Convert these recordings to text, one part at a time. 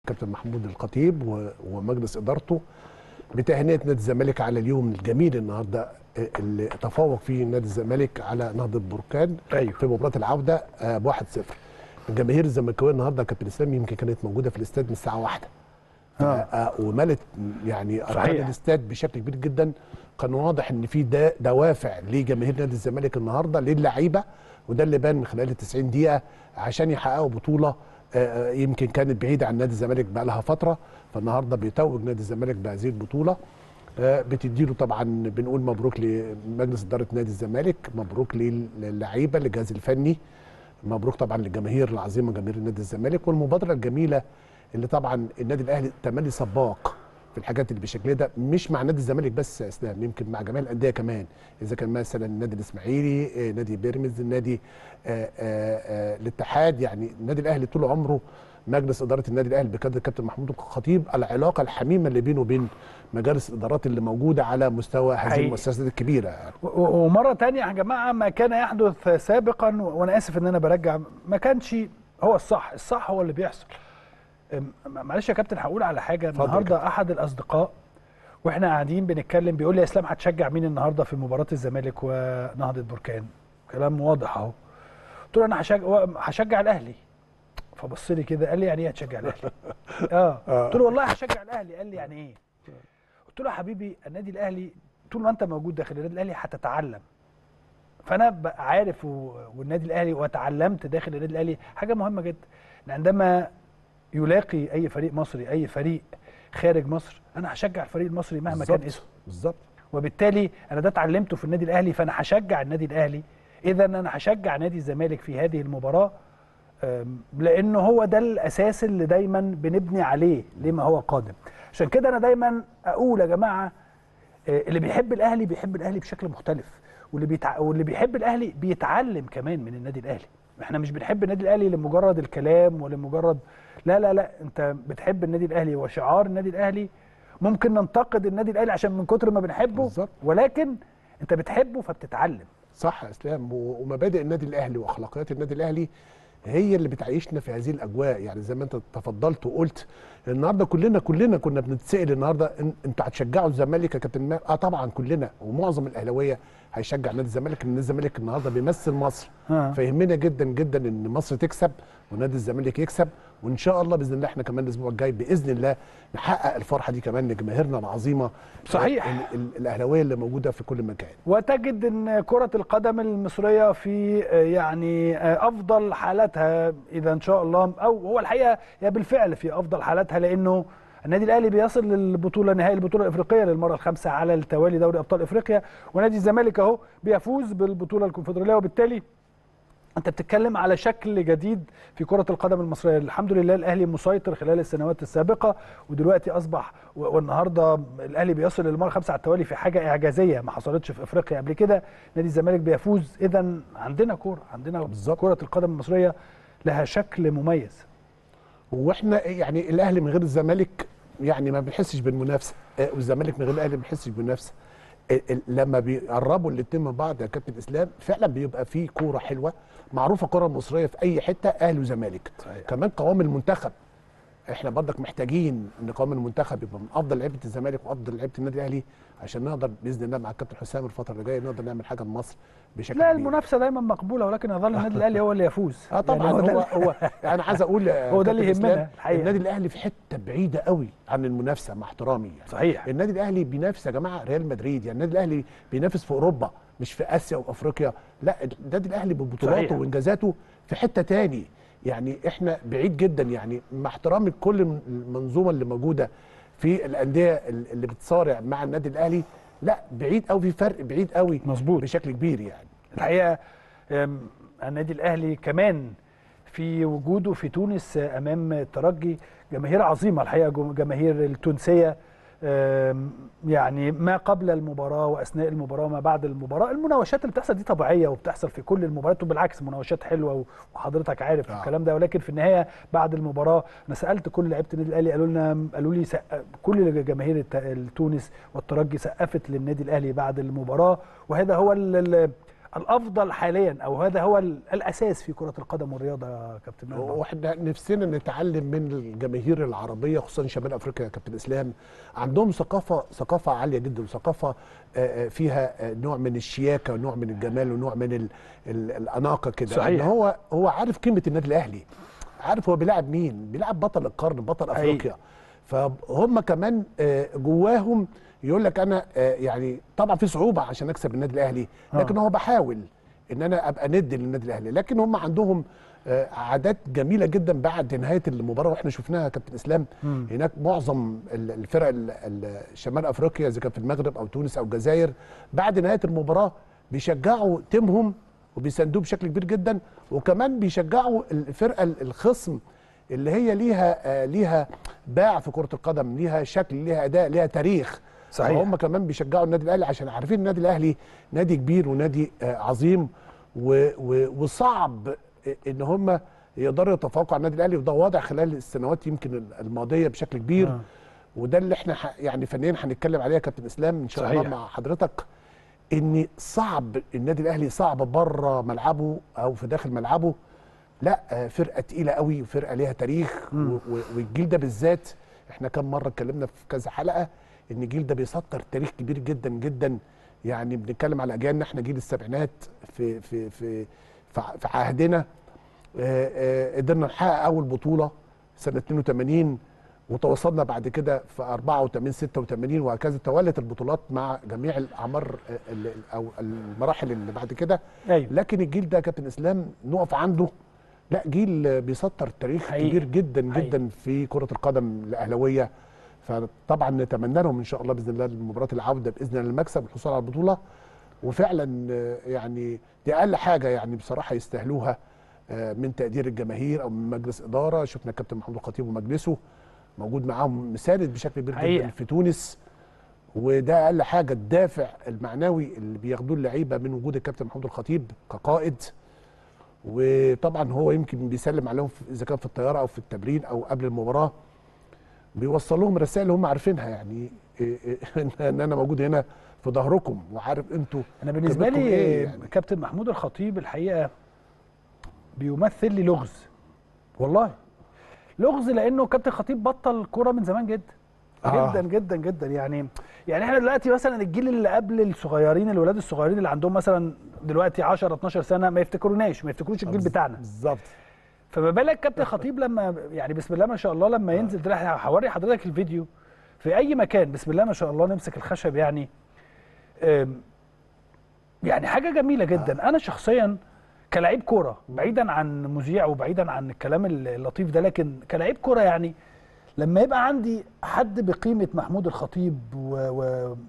كابتن محمود الخطيب و- ومجلس ادارته بتهنئه نادي الزمالك على اليوم الجميل النهارده اللي تفوق فيه نادي الزمالك على نهضه بركان أيوه. في مباراه العوده آه، ب 1-0 الجماهير الزملكاويه النهارده كابتن اسلام يمكن كانت موجوده في الاستاد من الساعه واحدة آه. آه، وملت يعني صحيح. اركان الاستاد بشكل كبير جدا كان واضح ان في دا- دوافع لجماهير نادي الزمالك النهارده للعيبه وده اللي بان من خلال ال 90 دقيقه عشان يحققوا بطوله آه، آه، يمكن كانت بعيده عن نادي الزمالك بقى لها فتره فالنهارده بيتوج نادي الزمالك بهذه البطوله آه، بتديله طبعا بنقول مبروك لمجلس اداره نادي الزمالك مبروك للعيبه للجهاز الفني مبروك طبعا للجماهير العظيمه جماهير نادي الزمالك والمبادره الجميله اللي طبعا النادي الاهلي تملي سباق في الحاجات اللي بالشكل ده مش مع نادي الزمالك بس يا اسلام يمكن مع جميع الانديه كمان اذا كان مثلا النادي الاسماعيلي آه، نادي بيراميدز النادي آه، آه، آه، الاتحاد يعني النادي الاهلي طول عمره مجلس اداره النادي الاهلي بقياده الكابتن محمود الخطيب العلاقه الحميمه اللي بينه وبين مجالس الادارات اللي موجوده على مستوى هذه حقيقي. المؤسسات الكبيره يعني. و- و- ومره تانية يا جماعه ما كان يحدث سابقا و- وانا اسف ان انا برجع ما كانش هو الصح الصح هو اللي بيحصل أم- معلش يا كابتن هقول على حاجه اتفضل يا النهارده احد الاصدقاء واحنا قاعدين بنتكلم بيقول لي يا اسلام هتشجع مين النهارده في مباراه الزمالك ونهضه بركان كلام واضح اهو قلت له انا هشجع هشجع الاهلي فبص لي كده قال لي يعني ايه هتشجع الاهلي اه قلت له والله هشجع الاهلي قال لي يعني ايه قلت له يا حبيبي النادي الاهلي طول ما انت موجود داخل النادي الاهلي هتتعلم فانا بقى عارف و- والنادي الاهلي وتعلمت داخل النادي الاهلي حاجه مهمه جدا ان عندما يلاقي اي فريق مصري اي فريق خارج مصر انا هشجع الفريق المصري مهما كان بالظبط. اسمه بالظبط وبالتالي انا ده اتعلمته في النادي الاهلي فانا هشجع النادي الاهلي اذا انا هشجع نادي الزمالك في هذه المباراه أم، لانه هو ده الاساس اللي دايما بنبني عليه لما هو قادم عشان كده انا دايما اقول يا جماعه آه، اللي بيحب الاهلي بيحب الاهلي بشكل مختلف واللي بيتع... واللي بيحب الاهلي بيتعلم كمان من النادي الاهلي احنا مش بنحب النادي الاهلي لمجرد الكلام ولمجرد لا لا لا انت بتحب النادي الاهلي وشعار النادي الاهلي ممكن ننتقد النادي الاهلي عشان من كتر ما بنحبه بالظبط. ولكن انت بتحبه فبتتعلم صح يا اسلام و- ومبادئ النادي الاهلي واخلاقيات النادي الاهلي هي اللي بتعيشنا في هذه الاجواء يعني زي ما انت تفضلت وقلت النهارده كلنا كلنا كنا بنتسال النهارده إن- انتوا هتشجعوا الزمالك يا كابتن ماهر؟ اه طبعا كلنا ومعظم الاهلاويه هيشجع نادي الزمالك لان نادي الزمالك النهارده بيمثل مصر آه. فيهمنا جدا جدا ان مصر تكسب ونادي الزمالك يكسب وان شاء الله باذن الله احنا كمان الاسبوع الجاي باذن الله نحقق الفرحه دي كمان لجماهيرنا العظيمه صحيح. ال- ال- الاهلاويه اللي موجوده في كل مكان وتجد ان كرة القدم المصرية في آه، يعني آه، افضل حالاتها اذا ان شاء الله او هو الحقيقة هي بالفعل في افضل حالاتها لانه النادي الاهلي بيصل للبطولة نهائي البطولة الافريقية للمرة الخامسة على التوالي دوري ابطال افريقيا ونادي الزمالك اهو بيفوز بالبطولة الكونفدرالية وبالتالي انت بتتكلم على شكل جديد في كرة القدم المصرية الحمد لله الاهلي مسيطر خلال السنوات السابقة ودلوقتي اصبح و- والنهارده الاهلي بيصل للمرة الخامسة على التوالي في حاجة اعجازية ما حصلتش في افريقيا قبل كده نادي الزمالك بيفوز اذا عندنا كورة عندنا بالظبط. كرة القدم المصرية لها شكل مميز واحنا يعني الاهلي من غير الزمالك يعني ما بنحسش بالمنافسه آه، والزمالك من غير الاهلي ما بنحسش بالمنافسه ال- ال- لما بيقربوا الاثنين من بعض يا كابتن اسلام فعلا بيبقى في كوره حلوه معروفه الكوره المصريه في اي حته اهلي وزمالك صحيح. كمان قوام المنتخب احنا برضك محتاجين ان قوام المنتخب يبقى من افضل لعيبه الزمالك وافضل لعيبه النادي الاهلي عشان نقدر باذن الله مع الكابتن حسام الفتره اللي جايه نقدر نعمل حاجه لمصر بشكل لا كبير. المنافسة دايما مقبولة ولكن يظل النادي الاهلي هو اللي يفوز اه طبعا يعني هو ده- هو, انا عايز اقول هو ده اللي كابتن يهمنا إسلام، الحقيقة. النادي الاهلي في حته بعيده قوي عن المنافسه مع احترامي يعني صحيح النادي الاهلي بينافس يا جماعه ريال مدريد يعني النادي الاهلي بينافس في اوروبا مش في اسيا وافريقيا لا النادي الاهلي ببطولاته صحيح. وانجازاته في حته تاني يعني احنا بعيد جدا يعني مع احترامي لكل المنظومه اللي موجوده في الانديه اللي بتصارع مع النادي الاهلي لا بعيد قوي في فرق بعيد قوي مظبوط. بشكل كبير يعني الحقيقه أم، النادي الاهلي كمان في وجوده في تونس امام الترجي جماهير عظيمه الحقيقه جم- جماهير التونسيه أم، يعني ما قبل المباراه واثناء المباراه وما بعد المباراه المناوشات اللي بتحصل دي طبيعيه وبتحصل في كل المباريات وبالعكس مناوشات حلوه وحضرتك عارف آه. الكلام ده ولكن في النهايه بعد المباراه انا سالت كل لعيبه النادي الاهلي قالوا لنا قالوا لي سق- كل جماهير الت- التونس والترجي سقفت للنادي الاهلي بعد المباراه وهذا هو ال- ال- الافضل حاليا او هذا هو ال- الاساس في كره القدم والرياضه يا كابتن مهدي واحنا نفسنا نتعلم من الجماهير العربيه خصوصا شمال افريقيا يا كابتن اسلام عندهم ثقافه ثقافه عاليه جدا وثقافه آه، آه، فيها آه، نوع من الشياكه ونوع من الجمال ونوع من ال ال الاناقه كده صحيح. إن هو هو عارف قيمه النادي الاهلي عارف هو بيلاعب مين بيلاعب بطل القرن بطل حقيقي. افريقيا فهم كمان آه، جواهم يقول لك انا آه، يعني طبعا في صعوبه عشان اكسب النادي الاهلي لكن هو بحاول ان انا ابقى ند للنادي الاهلي لكن هم عندهم آه، عادات جميله جدا بعد نهايه المباراه واحنا شفناها يا كابتن اسلام هناك معظم ال- الفرق ال- ال- شمال افريقيا اذا كان في المغرب او تونس او الجزائر بعد نهايه المباراه بيشجعوا تيمهم وبيساندوه بشكل كبير جدا وكمان بيشجعوا الفرقه ال- الخصم اللي هي ليها آه، ليها باع في كره القدم ليها شكل ليها اداء ليها تاريخ صحيح. هم كمان بيشجعوا النادي الاهلي عشان عارفين النادي الاهلي نادي كبير ونادي آه، عظيم و- و- وصعب ان هم يقدروا يتفوقوا على النادي الاهلي وده واضح خلال السنوات يمكن الماضيه بشكل كبير آه. وده اللي احنا ح- يعني فنيا هنتكلم عليه يا كابتن اسلام ان شاء صحيح. الله مع حضرتك ان صعب النادي الاهلي صعب بره ملعبه او في داخل ملعبه لا آه، فرقه تقيله قوي وفرقه ليها تاريخ و- و- والجيل ده بالذات احنا كم مره اتكلمنا في كذا حلقه ان الجيل ده بيسطر تاريخ كبير جدا جدا يعني بنتكلم على اجيالنا احنا جيل السبعينات في في في في ع- في عهدنا آه، آه، قدرنا نحقق اول بطوله سنه 82 وتواصلنا بعد كده في 84 86 وهكذا توالت البطولات مع جميع الاعمار آه، ال- او المراحل اللي بعد كده ايوه لكن الجيل ده يا كابتن اسلام نقف عنده لا جيل بيسطر تاريخ حقيقي. كبير جدا حقيقي. جدا في كره القدم الاهلاويه فطبعا نتمنى لهم ان شاء الله باذن الله مباراه العوده باذن الله المكسب والحصول على البطوله وفعلا آه، يعني دي اقل حاجه يعني بصراحه يستاهلوها آه، من تقدير الجماهير او من مجلس اداره شفنا الكابتن محمود الخطيب ومجلسه موجود معاهم مساند بشكل كبير حقيقة. جدا في تونس وده اقل حاجه الدافع المعنوي اللي بياخدوه اللعيبه من وجود الكابتن محمود الخطيب كقائد وطبعا هو يمكن بيسلم عليهم في- اذا كان في الطياره او في التمرين او قبل المباراه بيوصل لهم رسائل اللي هم عارفينها يعني إيه إيه ان انا موجود هنا في ظهركم وعارف انتوا انا بالنسبه قيمتكم لي إيه يعني. كابتن محمود الخطيب الحقيقه بيمثل لي لغز والله لغز لانه كابتن خطيب بطل كوره من زمان جدا آه. جدا جدا جدا يعني يعني احنا دلوقتي مثلا الجيل اللي قبل الصغيرين الولاد الصغيرين اللي عندهم مثلا دلوقتي 10 12 سنه ما يفتكروناش ما يفتكروش الجيل بتاعنا بالظبط فما بالك كابتن خطيب لما يعني بسم الله ما شاء الله لما ينزل تلاقي هوري حضرتك الفيديو في اي مكان بسم الله ما شاء الله نمسك الخشب يعني أم، يعني حاجه جميله جدا انا شخصيا كلاعب كوره بعيدا عن مذيع وبعيدا عن الكلام اللطيف ده لكن كلاعب كوره يعني لما يبقى عندي حد بقيمه محمود الخطيب و, و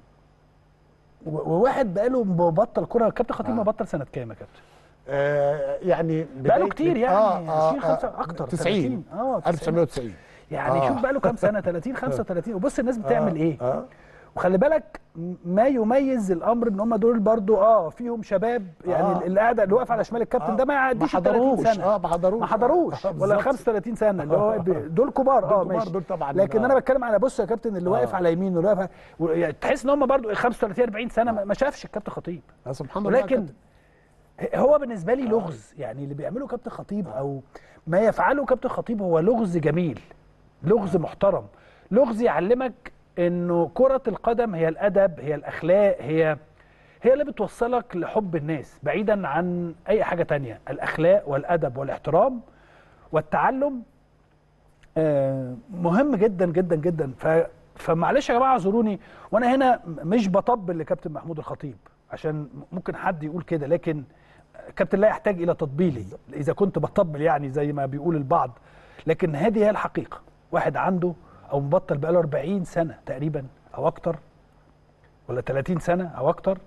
و- وواحد بقاله مبطل كوره كابتن خطيب آه. مبطل سنه كام يا كابتن؟ آه يعني بقاله بداية- كتير يعني آه آه 20 خمسة آه اكتر 90 اه 90. 1990 يعني آه. شوف بقى له كام سنه 30 35 وبص الناس بتعمل آه، ايه آه. وخلي بالك ما يميز الامر ان هم دول برضو اه فيهم شباب يعني آه. اللي قاعد اللي واقف على شمال الكابتن آه. ده ما يعديش ما ال 30 حضروش سنه اه ما حضروش ما حضروش آه، ولا بالظبط. 35 سنه اللي هو ب- دول كبار اه دول كبار، ماشي دول طبعاً، لكن آه. انا بتكلم على بص يا كابتن اللي واقف آه. على يمينه اللي واقف على- و- يعني تحس ان هم برضو 35 40 سنه ما- ما شافش الكابتن خطيب آه، سبحان الله يا ولكن كابتن. هو بالنسبه لي لغز يعني اللي بيعمله كابتن خطيب او ما يفعله كابتن خطيب هو لغز جميل لغز محترم لغز يعلمك انه كره القدم هي الادب هي الاخلاق هي هي اللي بتوصلك لحب الناس بعيدا عن اي حاجه تانية الاخلاق والادب والاحترام والتعلم آه، مهم جدا جدا جدا ف فمعلش يا جماعه اعذروني وانا هنا مش بطبل لكابتن محمود الخطيب عشان ممكن حد يقول كده لكن كابتن لا يحتاج الى تطبيلي اذا كنت بطبل يعني زي ما بيقول البعض لكن هذه هي الحقيقه واحد عنده او مبطل بقاله 40 سنه تقريبا او اكتر ولا 30 سنه او اكتر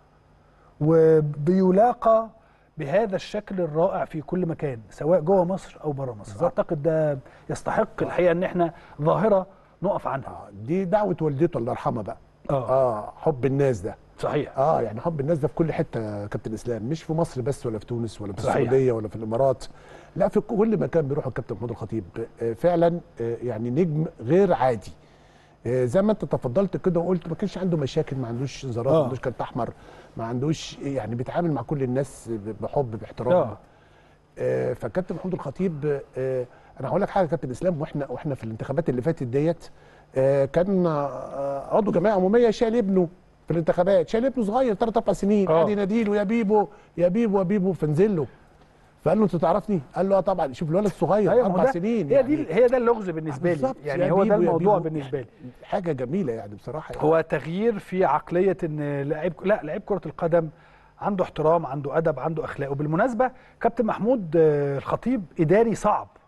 وبيلاقى بهذا الشكل الرائع في كل مكان سواء جوه مصر او بره مصر بالظبط. اعتقد ده يستحق الحقيقه ان احنا ظاهره نقف عنها آه، دي دعوه والدته الله يرحمها بقى اه اه حب الناس ده صحيح اه يعني حب الناس ده في كل حته يا كابتن اسلام مش في مصر بس ولا في تونس ولا في صحيح. السعوديه ولا في الامارات لا في كل مكان بيروح الكابتن محمود الخطيب آه فعلا آه يعني نجم غير عادي آه، زي ما انت تفضلت كده وقلت ما كانش عنده مشاكل ما عندوش انذارات آه. ما عندوش كارت احمر ما عندوش يعني بيتعامل مع كل الناس ب- بحب باحترام آه. آه، فكابتن محمود الخطيب آه، انا هقول لك حاجه يا كابتن اسلام واحنا واحنا في الانتخابات اللي فاتت ديت آه، كان آه، عضو جمعيه عموميه شايل ابنه في الانتخابات شايل ابنه صغير ثلاث اربع سنين آه. قاعد يناديله يا بيبو يا بيبو يا بيبو فنزل له فقال له انت تعرفني؟ قال له اه طبعا شوف الولد الصغير أيوة، ما هو اربع ده- سنين هي دي هي ده اللغز بالنسبه لي بالظبط، يعني يا هو ده بيبو يا الموضوع بيبو. بالنسبه لي حاجه جميله يعني بصراحه يعني. هو تغيير في عقليه ان لعيب لا لعيب كره القدم عنده احترام عنده ادب عنده اخلاق وبالمناسبه كابتن محمود آه، الخطيب اداري صعب